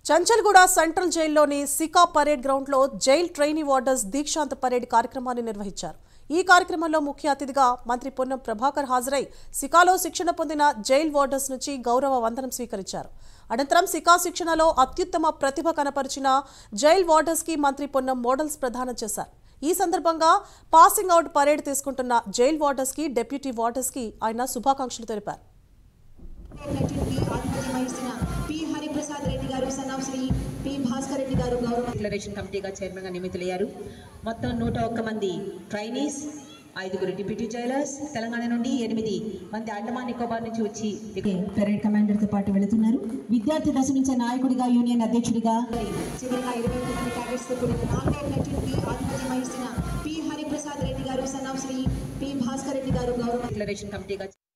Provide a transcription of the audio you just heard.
Chanchalguda central జైల్లోని సికా parade గ్రౌండ్లో జైల్ ట్రైనీ వార్డర్స్ దీక్షాంత పరేడ్ కార్యక్రమాన్ని నిర్వహించారు ఈ కార్యక్రమంలో ముఖ్య అతిథిగా మంత్రి పొన్నం ప్రభాకర్ హాజరై సికాలో శిక్షణ పొందిన జైల్ వార్డర్స్ నుంచి గౌరవ వందనం స్వీకరించారు అనంతరం సికా శిక్షణలో అత్యుత్తమ ప్రతిభ కనపరిచిన జైల్ వార్డర్స్ కి మంత్రి పొన్నం మోడల్స్ ప్రదానం చేశారు ఈ సందర్భంగా పాసింగ్ అవుట్ పరేడ్ తీసుకుంటున్న జైల్ వార్డర్స్ కి డెప్యూటీ వార్డర్స్ కి ఆయన శుభాకాంక్షలు తెలిపారు నటుడికి ఆధిపత్యం వహిస్తున్న పి హరిప్రసాద్ రెడ్డి గారు son of Shri P Bhaskar Reddy గారు గౌరవ డిక్లరేషన్ కమిటీగా చైర్మన్గా నియమితులయ్యారు మొత్తం నూట ఒక్క మంది ట్రైనీస్ ఐదుగురు డిప్యూటీ జైలర్స్ తెలంగాణ నుండి ఎనిమిది మంది అండమాన్ నికోబార్ నుంచి వచ్చి పెరేడ్ కమాండర్ తో పాటు వెళుతున్నారు విద్యార్థి దశ నుంచి నాయకుడిగా యూనియన్ అధ్యక్షుడిగా చివరిగా ఇరవై ఒక్క మంది క్యాడెట్స్ తో కూడిన నాలుగైదు నటుడికి ఆధిపత్యం వహిస్తున్న పి హరిప్రసాద్ రెడ్డి గారు son of Shri P Bhaskar Reddy గారు గౌరవ డిక్లరేషన్ కమిటీగా